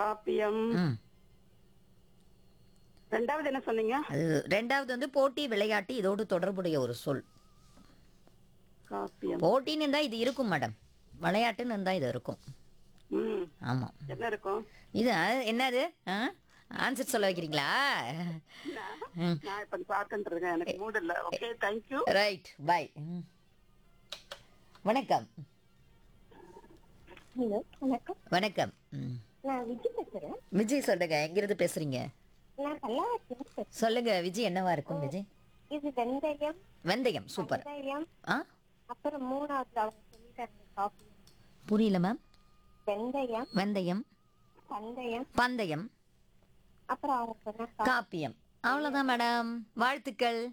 காப்பியம் ம் ரெண்டாவது என்ன சொன்னீங்க அது ரெண்டாவது வந்து போட்டி விளையாட்டு இதோடு தொடர்புடைய ஒரு சொல் காப்பியம் போட்டின்னு இருந்தால் இது இருக்கும் மேடம் விளையாட்டுன்னு இருந்தால் இது இருக்கும் ம் ஆமாம் என்ன இருக்கும் இது அஹ், என்னது ஆ ஆன்சர் சொல்ல வைக்கிறீங்களா ம் நான் இப்ப பார்த்துட்டு இருக்கேன் எனக்கு மூட் இல்ல ஓகே தேங்க்யூ ரைட் பை வணக்கம் ஹலோ வணக்கம் வணக்கம் ம் நான் விஜய் பேசுறேன் விஜய் சொல்லுங்க எங்கிருந்து பேசுறீங்க நான் பல்லாவரத்துல பேசுறேன் சொல்லுங்க விஜய் என்னவா இருக்கும் விஜய் இது வெந்தயம் வெந்தயம் சூப்பர் வெந்தயம் ஆ அப்புறம் மூணாவது அவங்க சொல்லிட்டாங்க காஃபி புரியல மேம் வெந்தயம் வெந்தயம் பந்தயம் பந்தயம் அப்புறம் அவங்க சொன்ன கா- காப்பியம் அவ்வளவுதான் மேடம் வாழ்த்துக்கள்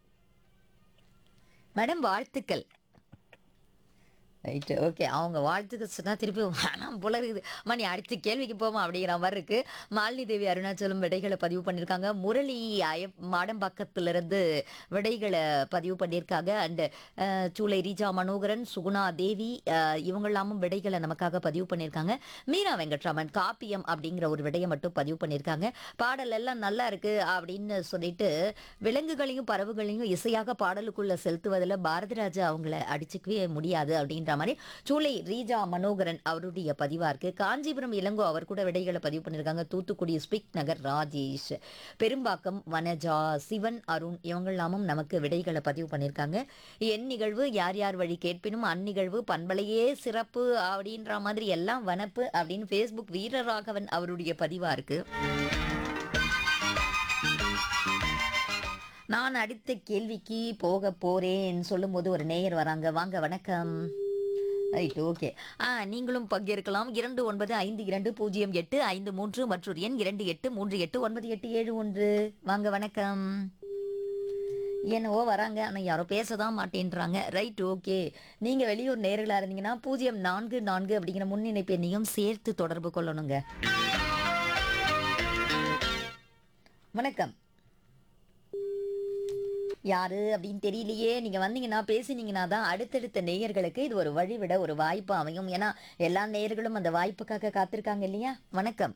மேடம் வாழ்த்துக்கள் ரைட்டு ஓகே அவங்க வாழ்த்துக்கள் சொன்னா திருப்பி வேணாம் போல இருக்குது அம்மா நீ அடுத்த கேள்விக்கு போமா அப்படிங்கிற மாதிரி இருக்கு மாலினி தேவி அருணாச்சலம் விடைகளை பதிவு பண்ணியிருக்காங்க முரளி அய மாடம்பாக்கத்திலிருந்து விடைகளை பதிவு பண்ணியிருக்காங்க அண்டு சூளை ரீஜா மனோகரன் சுகுணா தேவி அஹ், இவங்கெல்லாமும் விடைகளை நமக்காக பதிவு பண்ணியிருக்காங்க மீரா வெங்கட்ராமன் காப்பியம் அப்படிங்கிற ஒரு விடையை மட்டும் பதிவு பண்ணியிருக்காங்க பாடல் எல்லாம் நல்லா இருக்கு அப்படின்னு சொல்லிட்டு விலங்குகளையும் பறவைகளையும் இசையாக பாடலுக்குள்ள செலுத்துவதில் பாரதிராஜா அவங்கள அடிச்சுக்கவே முடியாது அப்படின்ற மாதிரி சூளை ரீஜா மனோகரன் அவருடைய பதிவா இருக்கு காஞ்சிபுரம் இளங்கோ அவர் கூட விடைகளை பதிவு பண்ணியிருக்காங்க தூத்துக்குடி ஸ்பிக் நகர் ராஜேஷ் பெரும்பாக்கம் வனஜா சிவன் அருண் இவங்கெல்லாமும் நமக்கு விடைகளை பதிவு பண்ணியிருக்காங்க என் நிகழ்வு யார் யார் வழி கேட்பினும் அந்நிகழ்வு பண்பலையே சிறப்பு அப்படின்ற மாதிரி எல்லாம் வனப்பு அப்படின்னு ஃபேஸ்புக் வீரராகவன் அவருடைய பதிவா இருக்கு நான் அடுத்த கேள்விக்கு போக போறேன் சொல்லும்போது ஒரு நேயர் வராங்க வாங்க வணக்கம் ரைட் ஓகே ஆ நீங்களும் பங்கேற்கலாம் இரண்டு ஒன்பது ஐந்து இரண்டு பூஜ்ஜியம் எட்டு ஐந்து மூன்று மற்றொரு எண் இரண்டு எட்டு மூன்று எட்டு ஒன்பது எட்டு ஏழு ஒன்று வாங்க வணக்கம் என்னவோ வராங்க ஆனால் யாரோ பேச தான் மாட்டேன்றாங்க ரைட் ஓகே நீங்கள் வெளியூர் நேர்களாக இருந்தீங்கன்னா பூஜ்ஜியம் நான்கு நான்கு அப்படிங்கிற முன்னிணைப்பு எண்ணையும் சேர்த்து தொடர்பு கொள்ளணுங்க வணக்கம் யாரு அப்படின்னு தெரியலையே நீங்க வந்தீங்கன்னா பேசினீங்கன்னா தான் அடுத்தடுத்த நேயர்களுக்கு இது ஒரு வழிவிட ஒரு வாய்ப்பு அமையும் ஏன்னா எல்லா நேயர்களும் அந்த வாய்ப்புக்காக காத்திருக்காங்க இல்லையா வணக்கம்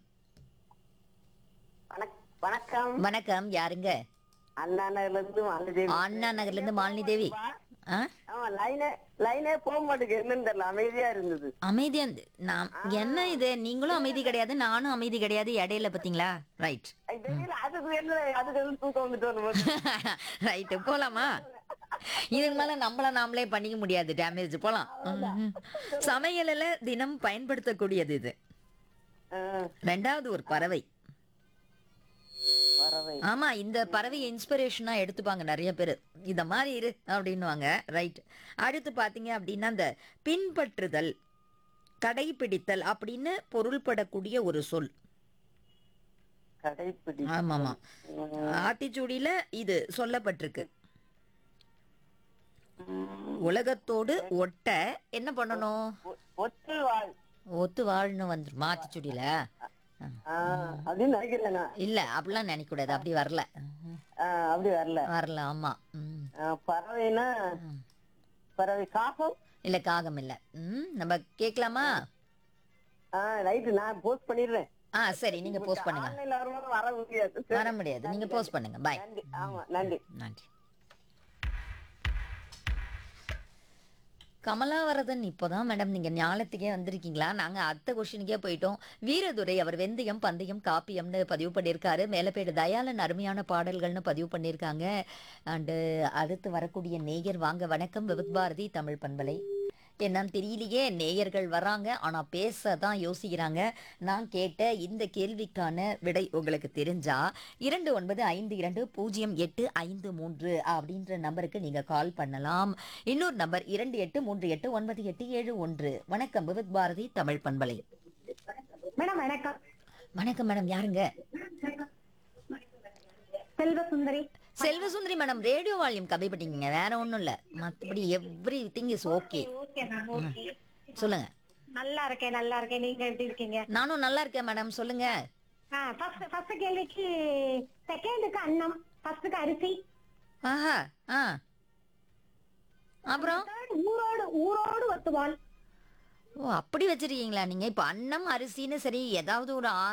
வணக்- வணக்கம் வணக்கம் யாருங்க அண்ணா நகர்ல இருந்து மாலதேவி அண்ணா நகர்ல இருந்து மாலினி தேவி ஆ ஆமா லைனே லைனே போக மாட்டேங்குது என்னன்னு தெரியல அமைதியா இருந்தது அமைதியா இருந்து- நான் என்ன இது நீங்களும் அமைதி கிடையாது நானும் அமைதி கிடையாது இடையில பாத்தீங்களா ரைட் ஐ, தெரியல அதுக்கு என்ன அதுக்கு எதுவும் தூக்கம் வந்துட்டு வரும்போது ரைட்டு போலாமா இதுக்கு மேல நம்மள நாமளே பண்ணிக்க முடியாது டேமேஜ் போலாம் ம்ஹும். சமையலில் தினம் பயன்படுத்தக்கூடியது இது ஆ, ரெண்டாவது ஒரு பறவை பறவை ஆமா இந்த பறவையை இன்ஸ்பிரேஷனா எடுத்துப்பாங்க நிறைய பேர் இந்த மாதிரி இரு அப்படின்னுவாங்க ரைட் அடுத்து பாத்தீங்க அப்படின்னா இந்த பின்பற்றுதல் கடைபிடித்தல் அப்படின்னு பொருள்படக்கூடிய ஒரு சொல் கடைப்பிடி ஆமாமா ஆத்திச்சூடியில இது சொல்லப்பட்டிருக்கு உலகத்தோடு ஒட்ட என்ன பண்ணணும் ஒ- ஒத்து வாழ் ஒத்து வாழணும் வந்துருமா ஆத்திச்சூடியில ஆ, அப்படின்னு நினைக்கிறேன் நான் இல்ல அப்படிலாம் நினைக்க கூடாது அப்படி வரல ஆ, அப்படி வரல வரல ஆமா ம். ஆ, பறவைனா பறவை காகம் இல்ல காகம் இல்ல ம் நம்ம கேட்கலாமா ஆ ரைட்டு நான் போஸ்ட் பண்ணிடுறேன் ஆ சரி நீங்க போஸ்ட் பண்ணுங்க ஆன்லைன்ல வரும்போது வர முடியாது வர முடியாது நீங்க போஸ்ட் பண்ணுங்க பாய் நன்றி ஆமா நன்றி நன்றி கமலாவரதன் இப்போதான் மேடம் நீங்க ஞாலத்துக்கே வந்திருக்கீங்களா நாங்க அடுத்த கொஸ்டினுக்கே போயிட்டோம் வீரதுரை அவர் வெந்தயம் பந்தயம் காப்பியம்னு பதிவு பண்ணியிருக்காரு மேலப்பேடு தயாளன் அருமையான பாடல்கள்னு பதிவு பண்ணியிருக்காங்க அண்டு அடுத்து வரக்கூடிய நேயர் வாங்க வணக்கம் விபத் பாரதி தமிழ் பண்பலை என்னன்னு தெரியலையே நேயர்கள் வராங்க ஆனா பேச தான் யோசிக்கிறாங்க நான் கேட்ட இந்த கேள்விக்கான விடை உங்களுக்கு தெரிஞ்சா இரண்டு ஒன்பது ஐந்து இரண்டு பூஜ்ஜியம் எட்டு ஐந்து மூன்று அப்படின்ற நம்பருக்கு நீங்க கால் பண்ணலாம் இன்னொரு நம்பர் இரண்டு எட்டு மூன்று எட்டு ஒன்பது எட்டு ஏழு ஒன்று வணக்கம் விவித் பாரதி தமிழ் பண்பலை மேடம் வணக்கம் வணக்கம் மேடம் யாருங்க Selva Sundari Selvasundari madam radio volume கம்மி பண்ணிக்கங்க வேற ஒண்ணும் இல்ல மத்தபடி every thing is okay okay ma'am okay சொல்லுங்க நல்லா இருக்கேன் நல்லா இருக்கேன் நீங்க எப்படி இருக்கீங்க நானும் நல்லா இருக்கேன் மேடம் சொல்லுங்க ஆ ஃபர்ஸ்ட் ஃபர்ஸ்ட் கேள்விக்கு செகண்டுக்கு அன்னம் ஃபர்ஸ்ட்டுக்கு அரிசி ஆஹா ஆ அப்புறம் third ஊரோடு ஊரோடு ஒத்துவாள் ஓ அப்படி வச்சிருக்கீங்களா நீங்க இப்ப அன்னம் அரிசின்னு சரி ஏதாவது ஒரு ஆ